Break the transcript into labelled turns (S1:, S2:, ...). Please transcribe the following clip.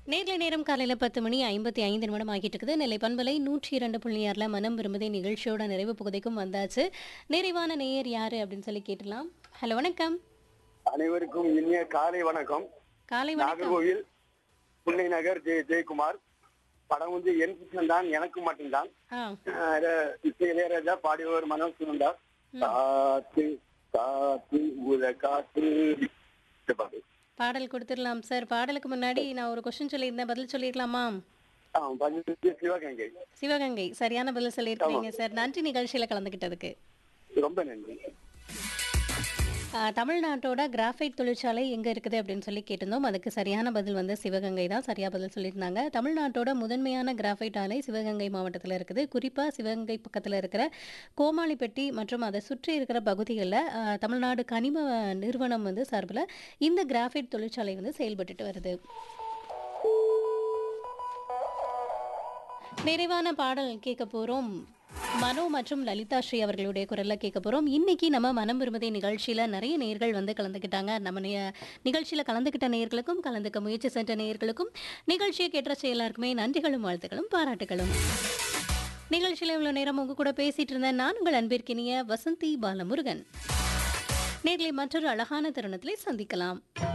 S1: நேர்ல நேரம் காலையில் பத்து மணி ஐம்பத்தி ஐந்து நிமிடம் ஆகிட்டு இருக்குது நெல்லை பண்பலை நூற்றி இரண்டு புள்ளி ஆறில் மனம் விரும்புதே நிகழ்ச்சியோட நிறைவு பகுதிக்கும் வந்தாச்சு நிறைவான நேயர் யாரு அப்படின்னு சொல்லி கேட்டலாம் ஹலோ வணக்கம்
S2: அனைவருக்கும் இனிய காலை வணக்கம்
S1: காலை வணக்கம்
S2: நாகர்கோவில் புன்னை நகர் ஜெய ஜெயக்குமார் படம் வந்து என் புத்தம் தான் எனக்கு மட்டும்தான்
S1: ஆ
S2: அஹ் இத இசை இளையராஜா பாடியவர் மனோஜ் சுனந்தா காத்து காத்து உத காத்து இந்த பாட்டு
S1: பாடல் கொடுத்துடலாம் சார் பாடலுக்கு முன்னாடி நான் ஒரு கொஸ்டின் சொல்லியிருந்தேன் பதில் சொல்லிடலாமா
S2: ஆ, பதினெட்டு சிவகங்கை
S1: சிவகங்கை சரியான பதில் சொல்லியிருக்கீங்க சார் நன்றி நிகழ்ச்சியில் கலந்துக்கிட்டதுக்கு
S2: ரொம்ப நன்றி
S1: ஆ, தமிழ்நாட்டோட கிராஃபைட் தொழிற்சாலை எங்கே இருக்குது அப்படின்னு சொல்லி கேட்டிருந்தோம் அதுக்கு சரியான பதில் வந்து சிவகங்கை தான் சரியாக பதில் சொல்லியிருந்தாங்க தமிழ்நாட்டோட முதன்மையான கிராஃபைட் ஆலை சிவகங்கை மாவட்டத்தில் இருக்குது குறிப்பாக சிவகங்கை பக்கத்தில் இருக்கிற கோமாளிப்பட்டி மற்றும் அதை சுற்றி இருக்கிற பகுதிகளில் ஆ, தமிழ்நாடு கனிம நிறுவனம் வந்து சார்பில் இந்த கிராஃபைட் தொழிற்சாலை வந்து செயல்பட்டுட்டு வருது நிறைவான பாடல் கேட்க போகிறோம் மனோ மற்றும் லலிதா ஸ்ரீ அவர்களுடைய குரல்ல கேட்க போகிறோம் இன்னைக்கு நம்ம மனம் விரும்புதே நிகழ்ச்சியில் நிறைய நேர்கள் வந்து கலந்துக்கிட்டாங்க நம்ம நி- நிகழ்ச்சியில் கலந்துக்கிட்ட நேயர்களுக்கும் கலந்துக்க முயற்சி சென்ற நேயர்களுக்கும் நிகழ்ச்சியை கேட்ட எல்லாருக்குமே நன்றிகளும் வாழ்த்துக்களும் பாராட்டுகளும் நிகழ்ச்சியில் இவ்வளோ நேரம் உங்க கூட பேசிட்டு இருந்தேன் நான் உங்கள் அன்பிற்கினிய வசந்தி பாலமுருகன் நேர்களை மற்றொரு அழகான தருணத்திலே சந்திக்கலாம்